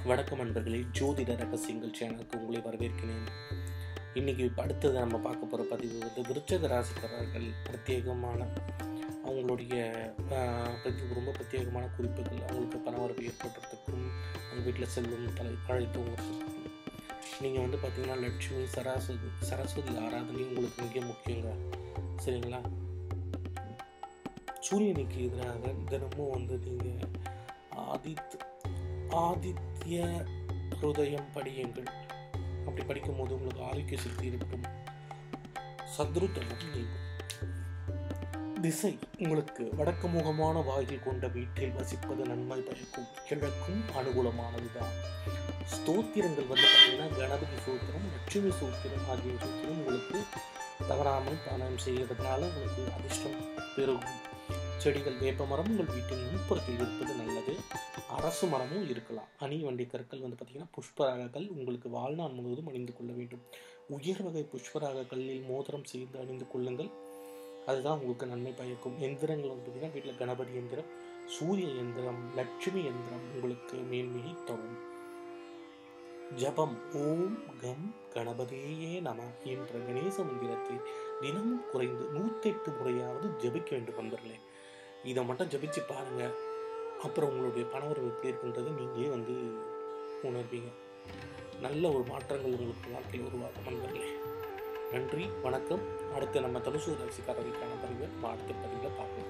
வணக்கம் நண்பர்களே ஜோதிட ரகசியங்கள் சேனலுக்கு உங்களை வரவேற்கிறேன் இன்னைக்கு அடுத்தது நம்ம பார்க்க போகிற பதிவு வந்து விருச்சக ராசிக்காரர்கள் பிரத்யேகமான அவங்களுடைய ஆஹ், பிரதி- ரொம்ப பிரத்யேகமான குறிப்புகள் அவங்களுக்கு பணவரவு ஏற்படுறதுக்கும் அவங்க வீட்டில் செல்வம் தலை கழை தூங்குறதுக்கும் நீங்கள் வந்து பார்த்தீங்கன்னா லட்சுமி சரஸ்வதி சரஸ்வதி ஆராதனை உங்களுக்கு மிக முக்கியங்க சரிங்களா சூரியனுக்கு எதிராக தினமும் வந்து நீங்கள் ஆதித் ஆதித்ய ஹிருதயம் படியுங்கள் அப்படி படிக்கும்போது உங்களுக்கு ஆரோக்கிய சக்தி இருக்கும் சத்ருத்தனம் நீங்கும் திசை உங்களுக்கு வடக்கு முகமான வாயில் கொண்ட வீட்டில் வசிப்பது நன்மை பயக்கும் கிழக்கும் அனுகூலமானதுதான் ஸ்தோத்திரங்கள் வந்து பார்த்தீங்கன்னா கணபதி சூத்திரம் லட்சுமி சூத்திரம் ஆகிய சூத்திரம் உங்களுக்கு தவறாமல் பாராயணம் செய்கிறதுனால உங்களுக்கு அதிர்ஷ்டம் பெருகும் செடிகள் வேப்ப மரம் உங்கள் வீட்டின் முன்புறத்தில் இருப்பது நல்லது அரசு மரமும் இருக்கலாம் அணி வண்டி கற்கள் வந்து பார்த்தீங்கன்னா புஷ்பராகங்கள் உங்களுக்கு வாழ்நாள் முழுவதும் அணிந்து கொள்ள வேண்டும் உயர் வகை புஷ்பராக கல்லில் மோதிரம் செய்து அணிந்து கொள்ளுங்கள் அதுதான் உங்களுக்கு நன்மை பயக்கும் எந்திரங்கள் வந்து பார்த்தீங்கன்னா வீட்டில் கணபதி எந்திரம் சூரிய எந்திரம் லட்சுமி எந்திரம் உங்களுக்கு மேன்மையை தரும் ஜபம் ஓம் கம் கணபதியே நம என்ற கணேச மந்திரத்தை தினமும் குறைந்து நூற்றெட்டு முறையாவது ஜபிக்க வேண்டும் நண்பர்களே இதை மட்டும் ஜபிச்சு பாருங்க அப்புறம் உங்களுடைய பணவரவு எப்படி இருக்குன்றது நீங்களே வந்து உணர்வீங்க நல்ல ஒரு மாற்றங்கள் உங்களுக்கு வாழ்க்கையில் உருவாகும் நண்பர்களே நன்றி வணக்கம் அடுத்து நம்ம தனுசு ராசிக்காரர்களுக்கான பதிவை நம்ம அடுத்த பதிவில் பார்க்கலாம்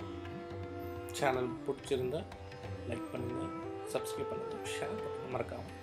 சேனல் பிடிச்சிருந்தா லைக் பண்ணுங்கள் சப்ஸ்கிரைப் பண்ணுங்கள் ஷேர் பண்ணுங்கள் மறக்காமல்